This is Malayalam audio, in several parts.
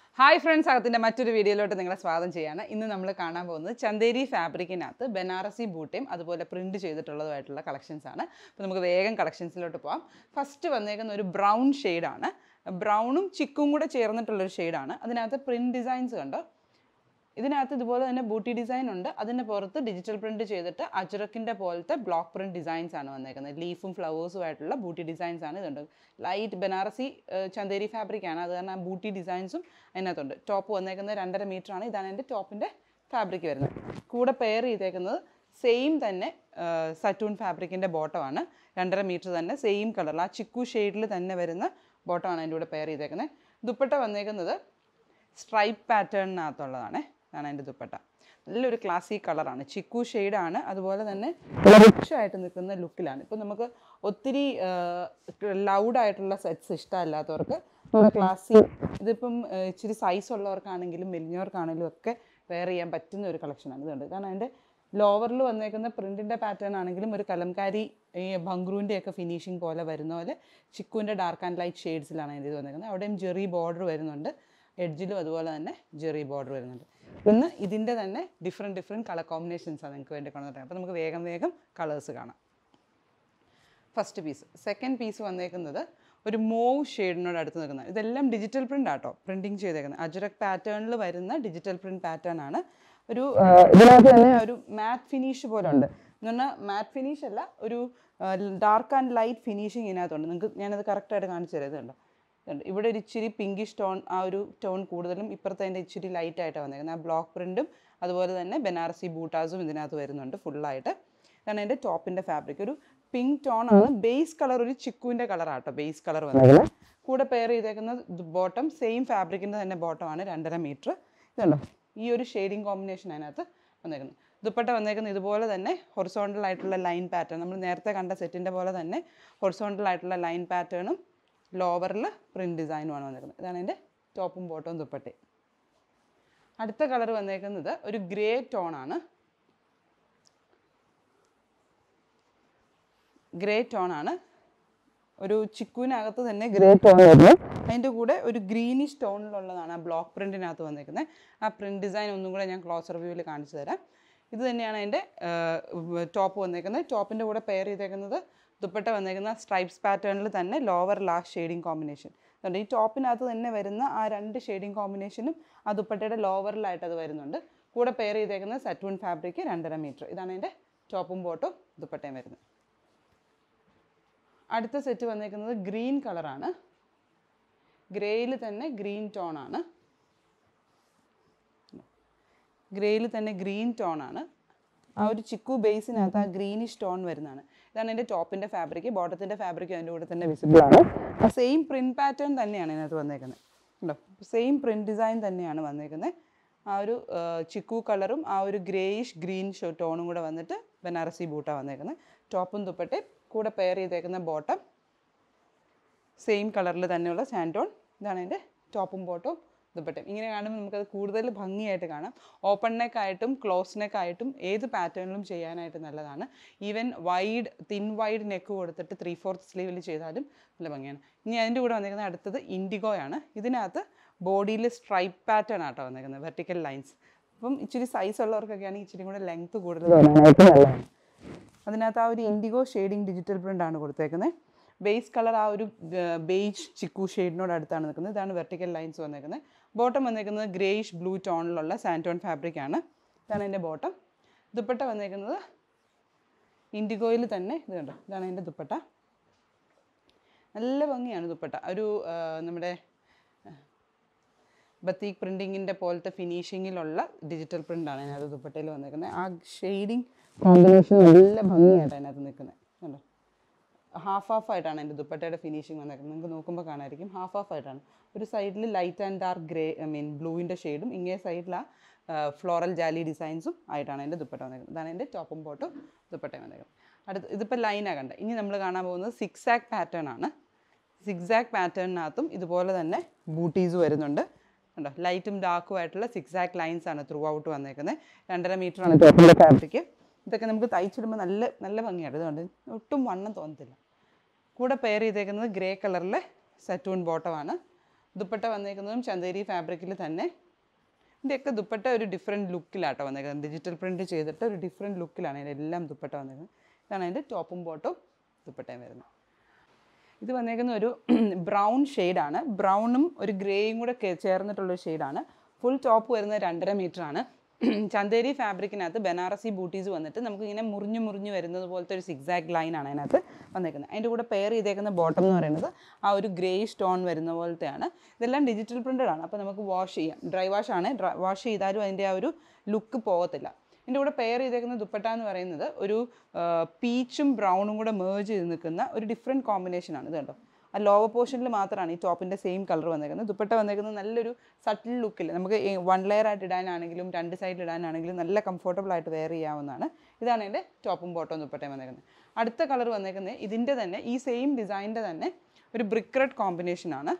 ഹായ് ഫ്രണ്ട്സ് അകത്തിൻ്റെ മറ്റൊരു വീഡിയോയിലോട്ട് നിങ്ങളെ സ്വാഗതം ചെയ്യാണ് ഇന്ന് നമ്മൾ കാണാൻ പോകുന്നത് ചന്തേരി ഫാബ്രിക്കിനകത്ത് ബനാറസി ബൂട്ടയും അതുപോലെ പ്രിൻറ്റ് ചെയ്തിട്ടുള്ളതുമായിട്ടുള്ള കളക്ഷൻസ് ആണ് അപ്പോൾ നമുക്ക് വേഗം കളക്ഷൻസിലോട്ട് പോകാം ഫസ്റ്റ് വന്നേക്കുന്ന ഒരു ബ്രൗൺ ഷെയ്ഡാണ് ബ്രൗണും ചിക്കും കൂടെ ചേർന്നിട്ടുള്ളൊരു ഷെയ്ഡാണ് അതിനകത്ത് പ്രിൻറ്റ് ഡിസൈൻസ് കണ്ടോ ഇതിനകത്ത് ഇതുപോലെ തന്നെ ബൂട്ടി ഡിസൈൻ ഉണ്ട് അതിൻ്റെ പുറത്ത് ഡിജിറ്റൽ പ്രിന്റ് ചെയ്തിട്ട് അജറക്കിൻ്റെ പോലത്തെ ബ്ലോക്ക് പ്രിന്റ് ഡിസൈൻസ് ആണ് വന്നേക്കുന്നത് ലീഫും ഫ്ലവേഴ്സും ആയിട്ടുള്ള ബൂട്ടി ഡിസൈൻസ് ആണ് ഇതുണ്ട് ലൈറ്റ് ബനാറസി ഏഹ്, ചന്തേരി ഫാബ്രിക് ആണ് അത് കാരണം ബൂട്ടി ഡിസൈൻസും അതിനകത്തുണ്ട് ടോപ്പ് വന്നേക്കുന്നത് രണ്ടര മീറ്റർ ആണ് ഇതാണ് എൻ്റെ ടോപ്പിൻ്റെ ഫാബ്രിക് വരുന്നത് കൂടെ പെയർ ചെയ്തേക്കുന്നത് സെയിം തന്നെ സറ്റൂൺ ഫാബ്രിക്കിൻ്റെ ബോട്ടമാണ് രണ്ടര മീറ്റർ തന്നെ സെയിം കളറിൽ ആ ചിക്കു ഷെയ്ഡിൽ തന്നെ വരുന്ന ബോട്ടമാണ് അതിൻ്റെ കൂടെ പെയർ ചെയ്തേക്കുന്നത് ദുപ്പട്ട വന്നേക്കുന്നത് സ്ട്രൈപ്പ് പാറ്റേണിനകത്തുള്ളതാണ് ഇതാണ് അതിൻ്റെ ദുപ്പട്ട നല്ലൊരു ക്ലാസിക് കളറാണ് ചിക്കു ഷെയ്ഡാണ് അതുപോലെ തന്നെ റിച്ച് ആയിട്ട് നിൽക്കുന്ന ലുക്കിലാണ് ഇപ്പം നമുക്ക് ഒത്തിരി ലൗഡായിട്ടുള്ള സെറ്റ്സ് ഇഷ്ടമല്ലാത്തവർക്ക് ക്ലാസി ഇതിപ്പം ആ, ഇച്ചിരി സൈസ് ഉള്ളവർക്കാണെങ്കിലും മെലിഞ്ഞവർക്കാണെങ്കിലും ഒക്കെ വെയർ ചെയ്യാൻ പറ്റുന്ന ഒരു കളക്ഷനാണ് ഇതുണ്ട് കാരണം അതിൻ്റെ ലോവറിൽ വന്നേക്കുന്ന പ്രിൻറ്റിൻ്റെ പാറ്റേൺ ആണെങ്കിലും ഒരു കലംകാരി ഈ ബംഗ്രൂൻ്റെ ഒക്കെ ഫിനിഷിങ് പോലെ വരുന്ന പോലെ ചിക്കുവിൻ്റെ ഡാർക്ക് ആൻഡ് ലൈറ്റ് ഷെയ്ഡ്സിലാണ് അതിൻ്റെ ഇത് വന്നേക്കുന്നത് അവിടെയും ജെറി ബോർഡർ വരുന്നുണ്ട് എഡ്ജിലും അതുപോലെ തന്നെ ജെറി ബോർഡർ വരുന്നുണ്ട് ഇന്ന് ഇതിൻ്റെ തന്നെ ഡിഫറെൻറ്റ് ഡിഫറെൻറ്റ് കളർ കോമ്പിനേഷൻസാണ് നിങ്ങൾക്ക് വേണ്ടി കൊണ്ടുവരുന്നത് അപ്പോൾ നമുക്ക് വേഗം വേഗം കളേഴ്സ് കാണാം ഫസ്റ്റ് പീസ് സെക്കൻഡ് പീസ് വന്നേക്കുന്നത് ഒരു മൂവ് ഷെയ്ഡിനോട് അടുത്ത് നിൽക്കുന്നത് ഇതെല്ലാം ഡിജിറ്റൽ പ്രിൻ്റ് ആട്ടോ പ്രിൻറ്റിങ് ചെയ്തേക്കുന്നത് അജറക് പാറ്റേണിൽ വരുന്ന ഡിജിറ്റൽ പ്രിൻറ്റ് പാറ്റേൺ ആണ് ഒരു ഇതിനകത്ത് തന്നെ ഒരു മാറ്റ് ഫിനിഷ് പോലെ ഉണ്ട് എന്ന് പറഞ്ഞാൽ മാറ്റ് ഫിനിഷ് അല്ല ഒരു ഡാർക്ക് ആൻഡ് ലൈറ്റ് ഫിനിഷിങ് ഇതിനകത്തുണ്ട് നിങ്ങൾക്ക് ഞാനത് കറക്റ്റായിട്ട് കാണിച്ചു തരാം ഇതുണ്ട് ഇതുണ്ട് ഇവിടെ ഒരു ഇച്ചിരി പിങ്കിഷ് ടോൺ ആ ഒരു ടോൺ കൂടുതലും ഇപ്പുറത്തെ അതിൻ്റെ ഇച്ചിരി ലൈറ്റ് ആയിട്ടാണ് വന്നേക്കുന്നത് ആ ബ്ലോക്ക് പ്രിൻറ്റും അതുപോലെ തന്നെ ബനാറസി ബൂട്ടാസും ഇതിനകത്ത് വരുന്നുണ്ട് ഫുള്ളായിട്ട് ഇതാണ് എൻ്റെ ടോപ്പിൻ്റെ ഫാബ്രിക് ഒരു പിങ്ക് ടോൺ ആണ് ബേസ് കളർ ഒരു ചിക്കുവിൻ്റെ കളറാട്ടോ ബേസ് കളർ വന്നത് കൂടെ പെയർ ചെയ്തേക്കുന്ന ബോട്ടം സെയിം ഫാബ്രിക്കിൻ്റെ തന്നെ ബോട്ടമാണ് രണ്ടര മീറ്റർ ഇതുണ്ടോ ഈ ഒരു ഷെയ്ഡിങ് കോമ്പിനേഷൻ അതിനകത്ത് വന്നേക്കുന്നത് ദുപ്പട്ട വന്നേക്കുന്നത് ഇതുപോലെ തന്നെ ഹൊറിസോണ്ടൽ ആയിട്ടുള്ള ലൈൻ പാറ്റേൺ നമ്മൾ നേരത്തെ കണ്ട സെറ്റിൻ്റെ പോലെ തന്നെ ഹൊറിസോണ്ടൽ ആയിട്ടുള്ള ലൈൻ പാറ്റേണും ലോവറിൽ പ്രിൻറ്റ് ഡിസൈനുമാണ് വന്നേക്കുന്നത് ഇതാണ് എൻ്റെ ടോപ്പും ബോട്ടവും ദുപ്പട്ടയും അടുത്ത കളർ വന്നേക്കുന്നത് ഒരു ഗ്രേ ടോണാണ് ഗ്രേ ടോൺ ആണ് ഒരു ചിക്കുവിനകത്ത് തന്നെ ഗ്രേ ടോൺ വരുന്നു അതിൻ്റെ കൂടെ ഒരു ഗ്രീനിഷ് ടോണിലുള്ളതാണ് ആ ബ്ലോക്ക് പ്രിൻറ്റിനകത്ത് വന്നേക്കുന്നത് ആ പ്രിൻറ്റ് ഡിസൈൻ ഒന്നും കൂടെ ഞാൻ ക്ലോസർ വ്യൂവിൽ കാണിച്ചു തരാം ഇത് തന്നെയാണ് അതിൻ്റെ ടോപ്പ് വന്നേക്കുന്നത് ടോപ്പിൻ്റെ കൂടെ പെയർ ചെയ്തേക്കുന്നത് ദുപ്പട്ട വന്നേക്കുന്ന സ്ട്രൈപ്സ് പാറ്റേണിൽ തന്നെ ലോവർ ലാസ്റ്റ് ഷെയ്ഡിങ് കോമ്പിനേഷൻ അതുകൊണ്ട് ഈ ടോപ്പിനകത്ത് തന്നെ വരുന്ന ആ രണ്ട് ഷെയ്ഡിങ് കോമ്പിനേഷനും ആ ദുപ്പട്ടയുടെ ലോവറിലായിട്ട് അത് വരുന്നുണ്ട് കൂടെ പെയർ ചെയ്തേക്കുന്ന സറ്റൂൺ ഫാബ്രിക് രണ്ടര മീറ്റർ ഇതാണ് അതിൻ്റെ ടോപ്പും ബോട്ടും ദുപ്പട്ടയും വരുന്നത് അടുത്ത സെറ്റ് വന്നേക്കുന്നത് ഗ്രീൻ കളറാണ് ഗ്രേയിൽ തന്നെ ഗ്രീൻ ടോണാണ് ഗ്രേയിൽ തന്നെ ഗ്രീൻ ടോണാണ് ആ ഒരു ചിക്കു ബേസിനകത്ത് ആ ഗ്രീനിഷ് ടോൺ വരുന്നതാണ് ഇതാണ് എൻ്റെ ടോപ്പിൻ്റെ ഫാബ്രിക് ബോട്ടത്തിൻ്റെ ഫാബ്രിക് അതിൻ്റെ കൂടെ തന്നെ വിസിബിൾ ആണ് ആ സെയിം പ്രിൻറ്റ് പാറ്റേൺ തന്നെയാണ് ഇതിനകത്ത് വന്നേക്കുന്നത് ഉണ്ടോ സെയിം പ്രിൻറ്റ് ഡിസൈൻ തന്നെയാണ് വന്നേക്കുന്നത് ആ ഒരു ആ, ചിക്കു കളറും ആ ഒരു ഗ്രേയിഷ് ഗ്രീൻ ഷോ ടോണും കൂടെ വന്നിട്ട് ബനാറസി ബൂട്ടാണ് വന്നേക്കുന്നത് ടോപ്പും ദുപ്പട്ടയും കൂടെ പെയർ ചെയ്തേക്കുന്ന ബോട്ടം സെയിം കളറിൽ തന്നെയുള്ള സാൻഡോൺ ഇതാണ് എൻ്റെ ടോപ്പും ബോട്ടും ദുപ്പട്ടയും ഇങ്ങനെ കാണുമ്പോൾ നമുക്കത് കൂടുതൽ ഭംഗിയായിട്ട് കാണാം ഓപ്പൺ നെക്ക് ആയിട്ടും ക്ലോസ് നെക്ക് ആയിട്ടും ഏത് പാറ്റേണിലും ചെയ്യാനായിട്ട് നല്ലതാണ് even wide thin wide neck കൊടുത്തിട്ട് ത്രീ ഫോർത്ത് സ്ലീവിൽ ചെയ്താലും നല്ല ഭംഗിയാണ് ഇനി അതിൻ്റെ കൂടെ വന്നിരിക്കുന്നത് അടുത്തത് ഇൻഡിഗോയാണ് ഇതിനകത്ത് ബോഡിയിൽ സ്ട്രൈപ്പ് പാറ്റേൺ ആട്ടോ വന്നിരിക്കുന്നത് വെർട്ടിക്കൽ ലൈൻസ് അപ്പം ഇച്ചിരി സൈസ് ഉള്ളവർക്കൊക്കെ ആണെങ്കിൽ ഇച്ചിരി കൂടെ ലെങ്ത് കൂടുതൽ വരാനായിട്ട് നല്ലതാണ് അതിനകത്ത് ആ ഒരു ഇൻഡിഗോ ഷെയ്ഡിങ് ഡിജിറ്റൽ പ്രിൻ്റ് ആണ് കൊടുത്തേക്കുന്നത് ബേസ് കളർ ആ ഒരു ബേജ് ചിക്കു ഷെയ്ഡിനോട് അടുത്താണ് നിൽക്കുന്നത് ഇതാണ് വെർട്ടിക്കൽ ലൈൻസ് വന്നേക്കുന്നത് ബോട്ടം വന്നേക്കുന്നത് ഗ്രേയിഷ് ബ്ലൂ ടോണിലുള്ള സാൻറ്റോൺ ഫാബ്രിക് ആണ് ഇതാണ് എൻ്റെ ബോട്ടം ദുപ്പട്ട വന്നേക്കുന്നത് ഇൻഡിഗോയിൽ തന്നെ ഇത് കണ്ടോ ഇതാണ് എൻ്റെ ദുപ്പട്ട നല്ല ഭംഗിയാണ് ദുപ്പട്ട ഒരു ആ, നമ്മുടെ ബത്തീക് പ്രിൻറ്റിങ്ങിൻ്റെ പോലത്തെ ഫിനിഷിങ്ങിലുള്ള ഡിജിറ്റൽ പ്രിൻ്റാണ് അതിനകത്ത് ദുപ്പട്ടയിൽ വന്നേക്കുന്നത് ആ ഷെയ്ഡിങ് കോമ്പിനേഷൻ നല്ല ഭംഗിയായിട്ട് അതിനകത്ത് നിൽക്കുന്നത് കണ്ടോ ഹാഫ് ഹാഫ് ആയിട്ടാണ് എൻ്റെ ദുപ്പട്ടയുടെ ഫിനിഷിങ് വന്നേക്കുന്നത് നിങ്ങൾക്ക് നോക്കുമ്പോൾ കാണാമായിരിക്കും ഹാഫ് ഹാഫ് ആയിട്ടാണ് ഒരു സൈഡിൽ light and dark grey I mean ബ്ലൂവിൻ്റെ ഷെയ്ഡും ഇങ്ങേ സൈഡിൽ ആ ഫ്ലോറൽ ജാലി ഡിസൈൻസും ആയിട്ടാണ് എൻ്റെ ദുപ്പട്ട വന്നേക്കുന്നത് ഇതാണ് എൻ്റെ ടോപ്പും ബോട്ടും ദുപ്പട്ടയും വന്നേക്കുന്നത് അടുത്ത് ഇതിപ്പോൾ ലൈനാണ് കണ്ട ഇനി നമ്മൾ കാണാൻ പോകുന്നത് സിക്സ് ആക്ക് പാറ്റേൺ ആണ് സിക്സാക്ക് പാറ്റേണിനകത്തും ഇതുപോലെ തന്നെ ബൂട്ടീസ് വരുന്നുണ്ട് കണ്ടോ ലൈറ്റും ഡാർക്കും ആയിട്ടുള്ള സിക്സാക്ക് ലൈൻസ് ആണ് ത്രൂ ഔട്ട് വന്നേക്കുന്നത് രണ്ടര മീറ്റർ ആണ് ടോപ്പിൻ്റെ ഫാബ്രിക് ഇതൊക്കെ നമുക്ക് തയ്ച്ചിടുമ്പോൾ നല്ല നല്ല ഭംഗിയാണ് ഇതുകൊണ്ട് ഒട്ടും വണ്ണം തോന്നത്തില്ല കൂടെ പെയർ ചെയ്തേക്കുന്നത് ഗ്രേ കളറിലെ സറ്റൂൺ ബോട്ടമാണ് ദുപ്പട്ട വന്നേക്കുന്നതും ചന്തേരി ഫാബ്രിക്കിൽ തന്നെ ഇതിൻ്റെയൊക്കെ ദുപ്പട്ട ഒരു ഡിഫറെൻറ്റ് ലുക്കിലാട്ടോ വന്നേക്കുന്നത് ഡിജിറ്റൽ പ്രിൻറ്റ് ചെയ്തിട്ട് ഒരു ഡിഫറെൻറ്റ് ലുക്കിലാണ് ഇതിൻ്റെ എല്ലാം ദുപ്പട്ട വന്നേക്കുന്നത് ഇതാണ് അതിൻ്റെ ടോപ്പും ബോട്ടും ദുപ്പട്ടയും വരുന്നത് ഇത് വന്നേക്കുന്ന ഒരു ബ്രൗൺ ഷെയ്ഡാണ് ബ്രൗണും ഒരു ഗ്രേയും കൂടെ കേ- ചേർന്നിട്ടുള്ളൊരു ഷെയ്ഡാണ് ഫുൾ ടോപ്പ് വരുന്നത് രണ്ടര മീറ്റർ ആണ് ചന്തേരി ഫാബ്രിക്കിനകത്ത് ബനാറസി ബൂട്ടീസ് വന്നിട്ട് നമുക്ക് ഇങ്ങനെ മുറിഞ്ഞു മുറിഞ്ഞു വരുന്നത് പോലത്തെ ഒരു സിക്സാക്ട് ലൈനാണ് അതിനകത്ത് വന്നേക്കുന്നത് അതിൻ്റെ കൂടെ പെയർ ചെയ്തേക്കുന്ന ബോട്ടം എന്ന് പറയുന്നത് ആ ഒരു ഗ്രേ സ്റ്റോൺ വരുന്ന പോലത്തെയാണ് ഇതെല്ലാം ഡിജിറ്റൽ പ്രിൻ്റഡ് ആണ് അപ്പോൾ നമുക്ക് വാഷ് ചെയ്യാം ഡ്രൈ വാഷ് ആണ് ഡ്രൈ വാഷ് ചെയ്താലും അതിൻ്റെ ആ ഒരു ലുക്ക് പോകത്തില്ല ഇതിൻ്റെ കൂടെ പെയർ ചെയ്തേക്കുന്ന ദുപ്പട്ട എന്ന് പറയുന്നത് ഒരു പീച്ചും ബ്രൗണും കൂടെ മേജ് ചെയ്ത് നിൽക്കുന്ന ഒരു ഡിഫറെൻറ്റ് കോമ്പിനേഷനാണ് ഇത് കണ്ടോ ആ ലോവർ പോർഷനിൽ മാത്രമാണ് ഈ ടോപ്പിൻ്റെ സെയിം കളർ വന്നേക്കുന്നത് ദുപ്പട്ട വന്നേക്കുന്നത് നല്ലൊരു സട്ടിൽ ലുക്കിൽ നമുക്ക് വൺ ലെയർ ആയിട്ട് ഇടാനാണെങ്കിലും രണ്ട് സൈഡിൽ ഇടാനാണെങ്കിലും നല്ല കംഫർട്ടബിൾ ആയിട്ട് വെയർ ചെയ്യാവുന്നതാണ് ഇതാണ് എൻ്റെ ടോപ്പും ബോട്ടവും ദുപ്പട്ടയും വന്നേക്കുന്നത് അടുത്ത കളർ വന്നേക്കുന്നത് ഇതിൻ്റെ തന്നെ ഈ സെയിം ഡിസൈനിൻ്റെ തന്നെ ഒരു ബ്രിക്ക് റെഡ് കോമ്പിനേഷനാണ്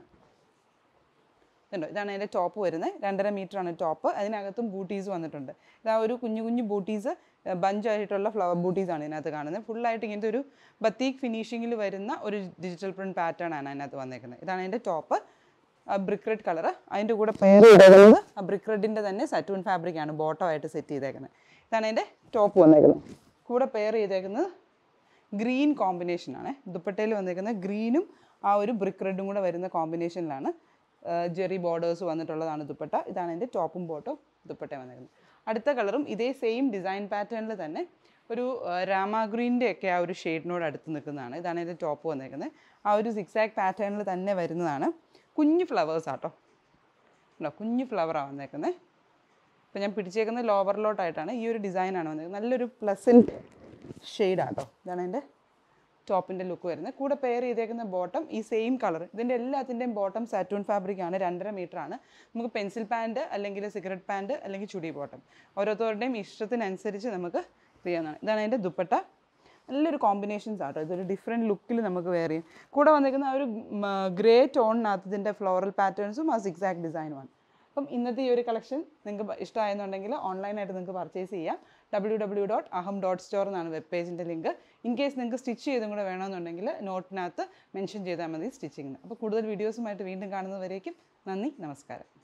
ഇതുണ്ടോ ഇതാണ് അതിൻ്റെ ടോപ്പ് വരുന്നത് രണ്ടര മീറ്റർ ആണ് ടോപ്പ് അതിനകത്തും ബൂട്ടീസ് വന്നിട്ടുണ്ട് ഇതാ ഒരു കുഞ്ഞു കുഞ്ഞു ബൂട്ടീസ് ബഞ്ച് ആയിട്ടുള്ള ഫ്ലവർ ബൂട്ടീസ് ആണ് ഇതിനകത്ത് കാണുന്നത് ഫുള്ളായിട്ട് ഇങ്ങനത്തെ ഒരു ബത്തീക് ഫിനിഷിങ്ങിൽ വരുന്ന ഒരു ഡിജിറ്റൽ പ്രിൻറ്റ് പാറ്റേൺ ആണ് അതിനകത്ത് വന്നേക്കുന്നത് ഇതാണ് അതിൻ്റെ ടോപ്പ് ബ്രിക്ക് റെഡ് കളർ അതിൻ്റെ കൂടെ പെയർ ചെയ്തേക്കുന്നത് ആ ബ്രിക്ക് റെഡിൻ്റെ തന്നെ സറ്റൂൺ ഫാബ്രിക് ആണ് ബോട്ടം ആയിട്ട് സെറ്റ് ചെയ്തേക്കുന്നത് ഇതാണ് അതിൻ്റെ ടോപ്പ് വന്നേക്കുന്നത് കൂടെ പെയർ ചെയ്തേക്കുന്നത് ഗ്രീൻ കോമ്പിനേഷനാണ് ദുപ്പട്ടയിൽ വന്നേക്കുന്ന ഗ്രീനും ആ ഒരു ബ്രിക്ക് റെഡും കൂടെ വരുന്ന കോമ്പിനേഷനിലാണ് ജെറി ബോർഡേഴ്സ് വന്നിട്ടുള്ളതാണ് ദുപ്പട്ട ഇതാണ് എൻ്റെ ടോപ്പും ബോട്ടും ദുപ്പട്ട വന്നേക്കുന്നത് അടുത്ത കളറും ഇതേ സെയിം ഡിസൈൻ പാറ്റേണിൽ തന്നെ ഒരു രാമ ഗ്രീൻ്റെ ഒക്കെ ആ ഒരു ഷെയ്ഡിനോട് അടുത്ത് നിൽക്കുന്നതാണ് ഇതാണ് എൻ്റെ ടോപ്പ് വന്നേക്കുന്നത് ആ ഒരു സിക്സാക്ട് പാറ്റേണിൽ തന്നെ വരുന്നതാണ് കുഞ്ഞു ഫ്ലവേഴ്സ് ആട്ടോ ഉണ്ടോ കുഞ്ഞു ഫ്ലവറാണ് വന്നേക്കുന്നത് ഇപ്പം ഞാൻ പിടിച്ചേക്കുന്നത് ലോവറിലോട്ടായിട്ടാണ് ഈ ഒരു ഡിസൈനാണ് വന്നത് നല്ലൊരു പ്ലസൻറ്റ് ഷെയ്ഡാട്ടോ ഇതാണ് എൻ്റെ ടോപ്പിൻ്റെ ലുക്ക് വരുന്നത് കൂടെ പെയർ ചെയ്തേക്കുന്ന ബോട്ടം ഈ സെയിം കളർ ഇതിൻ്റെ എല്ലാത്തിൻ്റെയും ബോട്ടം സാറ്റൂൺ ഫാബ്രിക് ആണ് രണ്ടര മീറ്റർ ആണ് നമുക്ക് പെൻസിൽ പാൻറ് അല്ലെങ്കിൽ സിഗരറ്റ് പാൻറ് അല്ലെങ്കിൽ ചുടി ബോട്ടം ഓരോരുത്തരുടെയും ഇഷ്ടത്തിനനുസരിച്ച് നമുക്ക് ചെയ്യാവുന്നതാണ് ഇതാണ് അതിൻ്റെ ദുപ്പട്ട നല്ലൊരു കോമ്പിനേഷൻസ് ആട്ടോ ഇതൊരു ഡിഫറെൻറ്റ് ലുക്കിൽ നമുക്ക് വെയർ ചെയ്യും കൂടെ വന്നിരിക്കുന്ന ആ ഒരു ഗ്രേ ടോണിനകത്ത് ഇതിൻ്റെ ഫ്ലോറൽ പാറ്റേൺസും ആ സിക്സാക്ട് ഡിസൈനുമാണ് അപ്പം ഇന്നത്തെ ഈ ഒരു കളക്ഷൻ നിങ്ങൾക്ക് ഇഷ്ടമായെന്നുണ്ടെങ്കിൽ ഓൺലൈനായിട്ട് നിങ്ങൾക്ക് പർച്ചേസ് ചെയ്യാം W W dot Aham dot store എന്നാണ് വെബ് പേജിൻ്റെ ലിങ്ക് ഇൻ കേസ് നിങ്ങൾക്ക് സ്റ്റിച്ച് ചെയ്തും കൂടെ വേണമെന്നുണ്ടെങ്കിൽ നോട്ടിനകത്ത് മെൻഷൻ ചെയ്താൽ മതി സ്റ്റിച്ചിങ്ങിന് അപ്പോൾ കൂടുതൽ വീഡിയോസുമായിട്ട് വീണ്ടും കാണുന്നവരേക്കും നന്ദി നമസ്കാരം